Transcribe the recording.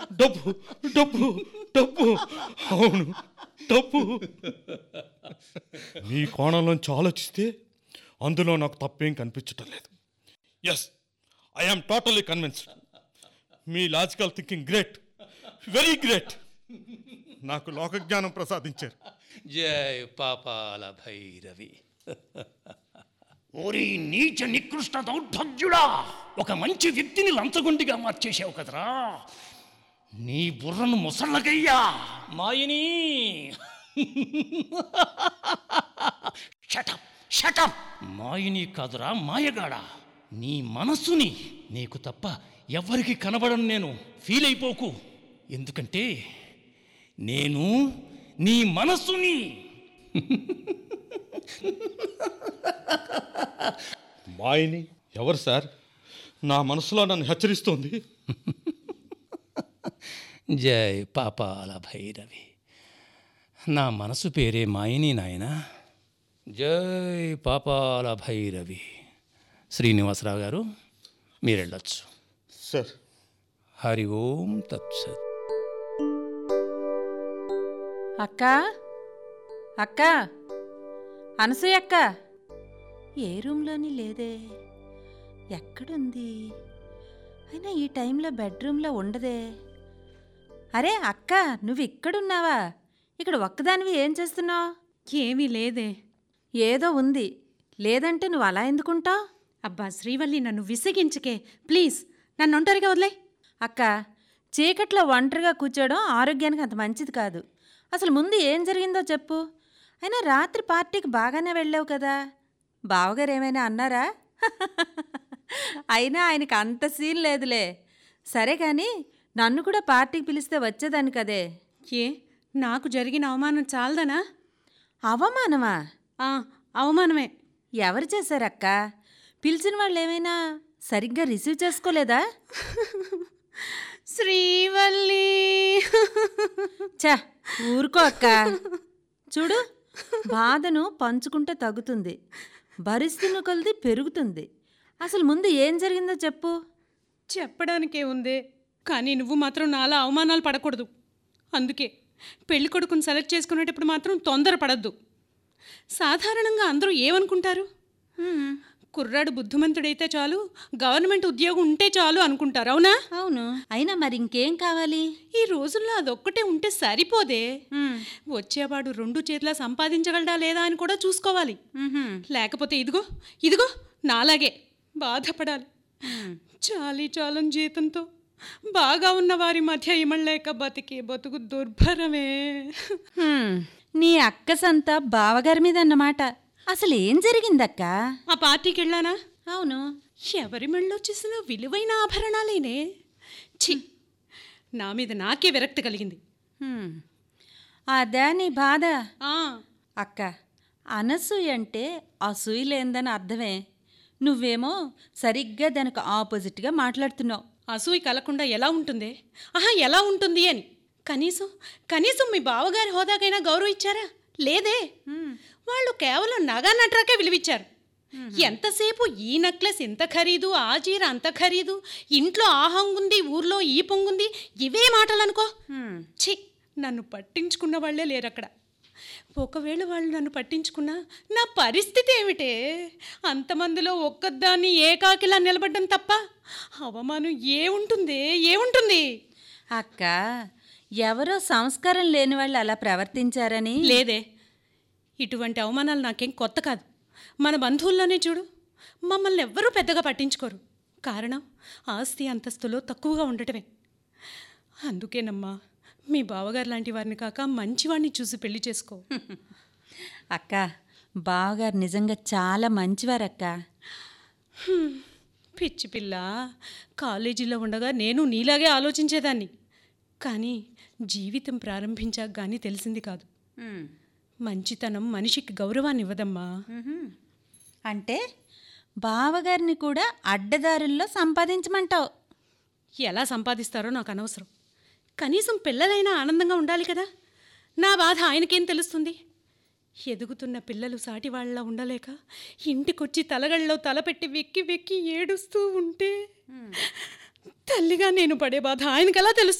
డబ్బు డబ్బు డబ్బు అవును డబ్బు మీ కోణంలోంచి ఆలోచిస్తే అందులో నాకు తప్పేం కనిపించటం లేదు ఎస్ ఐఎమ్ టోటలీ కన్విన్స్డ్ మీ logical thinking great very great నాకు లోకజ్ఞానం ప్రసాదించారు జై పాపాల భైరవి ఓరి నీచ నికృష్ట దౌర్భాగ్యుడా ఒక మంచి వ్యక్తిని లంచగొండిగా మార్చేసావు కదరా నీ బుర్రను ముసళ్ళకయ్యా మాయని షటప్ షటప్ మాయని కాదురా మాయగాడా నీ మనస్సుని నీకు తప్ప ఎవ్వరికి కనబడను నేను ఫీల్ అయిపోకు ఎందుకంటే నేను నీ మనస్సుని మాయని ఎవరు సార్ నా మనసులో నన్ను హెచ్చరిస్తోంది జై పాపాల భైరవి నా మనసు పేరే మాయని నాయన జై పాపాల భైరవి శ్రీనివాసరావు గారు మీరెళ్ళొచ్చు సార్ హరి ఓం తత్సత్ అక్క అక్క అనసూయ అక్క ఏ రూమ్లోని లేదే ఎక్కడుంది అయినా ఈ టైంలో బెడ్రూమ్లో ఉండదే అరే అక్క నువ్వు ఇక్కడున్నావా ఇక్కడ ఒక్కదానివి ఏం చేస్తున్నావు ఏమీ లేదే ఏదో ఉంది లేదంటే నువ్వు అలా ఎందుకుంటావు అబ్బా శ్రీవల్లి నన్ను విసిగించకే ప్లీజ్ నన్ను ఒంటరిగా వదిలే అక్క చీకట్లో ఒంటరిగా కూర్చోవడం ఆరోగ్యానికి అంత మంచిది కాదు అసలు ముందు ఏం జరిగిందో చెప్పు అయినా రాత్రి పార్టీకి బాగానే వెళ్ళావు కదా బావగారు ఏమైనా అన్నారా అయినా ఆయనకి అంత సీన్ లేదులే సరే కానీ నన్ను కూడా పార్టీకి పిలిస్తే వచ్చేదాన్ని కదే ఏ నాకు జరిగిన అవమానం చాలదనా అవమానమా ఆ, అవమానమే ఎవరు చేశారక్క పిలిచిన వాళ్ళు ఏమైనా సరిగ్గా రిసీవ్ చేసుకోలేదా శ్రీవల్లి ఛ ఊరుకో అక్క చూడు బాధను పంచుకుంటే తగ్గుతుంది భరిస్తున్న కొలది పెరుగుతుంది అసలు ముందు ఏం జరిగిందో చెప్పు చెప్పడానికే ఉందే కానీ నువ్వు మాత్రం నాలా అవమానాలు పడకూడదు అందుకే పెళ్లి కొడుకుని సెలెక్ట్ చేసుకునేటప్పుడు మాత్రం తొందర పడద్దు సాధారణంగా అందరూ ఏమనుకుంటారు కుర్రాడు బుద్ధిమంతుడైతే చాలు గవర్నమెంట్ ఉద్యోగం ఉంటే చాలు అనుకుంటారు అవునా అవును అయినా మరి ఇంకేం కావాలి ఈ రోజుల్లో అదొక్కటే ఉంటే సరిపోదే వచ్చేవాడు రెండు చేతులా సంపాదించగలడా లేదా అని కూడా చూసుకోవాలి లేకపోతే ఇదిగో ఇదిగో నాలాగే బాధపడాలి చాలీ చాలం జీతంతో బాగా ఉన్న వారి మధ్య ఇమళ్ళలేక బతికే బతుకు దుర్భరమే హ్మ్, నీ అక్క సంత బావగారి మీద అన్నమాట అసలు ఏం జరిగిందక్క ఆ పార్టీకి వెళ్ళానా అవును ఎవరి మెళ్ళో చేసిన విలువైన ఆభరణాలేనే ఛీ నా మీద నాకే విరక్తి కలిగింది హ్మ్, అదా నీ బాధ ఆ అక్క అనసూయ అంటే అసూయ లేదని అర్థమే నువ్వేమో సరిగ్గా దానికి ఆపోజిట్గా మాట్లాడుతున్నావు అసూయ కలకుండా ఎలా ఉంటుందే ఆహా ఎలా ఉంటుంది అని కనీసం కనీసం మీ బావగారి హోదాకైనా గౌరవం ఇచ్చారా లేదే వాళ్ళు కేవలం నగా నట్రాకే విలువిచ్చారు ఎంతసేపు ఈ నెక్లెస్ ఇంత ఖరీదు ఆ చీర అంత ఖరీదు ఇంట్లో ఆ హంగుంది ఊర్లో ఈ పొంగుంది ఇవే మాటలు అనుకో ఛీ నన్ను పట్టించుకున్న వాళ్ళే లేరు అక్కడ ఒకవేళ వాళ్ళు నన్ను పట్టించుకున్నా నా పరిస్థితి ఏమిటే అంతమందిలో ఒక్కదాన్ని ఏకాకిలా నిలబడ్డం తప్ప అవమానం ఏముంటుంది ఏముంటుంది అక్క ఎవరో సంస్కారం లేని వాళ్ళు అలా ప్రవర్తించారని లేదే ఇటువంటి అవమానాలు నాకేం కొత్త కాదు మన బంధువుల్లోనే చూడు మమ్మల్ని ఎవ్వరూ పెద్దగా పట్టించుకోరు కారణం ఆస్తి అంతస్తులో తక్కువగా ఉండటమే అందుకేనమ్మా మీ బావగారు లాంటి వారిని కాక మంచివాడిని చూసి పెళ్లి చేసుకో అక్క బావగారు నిజంగా చాలా మంచివారక్క హ్మ్, పిచ్చి పిల్ల కాలేజీలో ఉండగా నేను నీలాగే ఆలోచించేదాన్ని కానీ జీవితం ప్రారంభించాక కానీ తెలిసింది కాదు మంచితనం మనిషికి గౌరవాన్ని ఇవ్వదమ్మా అంటే బావగారిని కూడా అడ్డదారుల్లో సంపాదించమంటావు ఎలా సంపాదిస్తారో నాకు అనవసరం కనీసం పిల్లలైనా ఆనందంగా ఉండాలి కదా నా బాధ ఆయనకేం తెలుస్తుంది ఎదుగుతున్న పిల్లలు సాటి వాళ్ళ ఉండలేక ఇంటికొచ్చి తలగళ్ళలో తలపెట్టి వెక్కి వెక్కి ఏడుస్తూ ఉంటే తల్లిగా నేను పడే బాధ ఆయనకెలా తెలుస్తుంది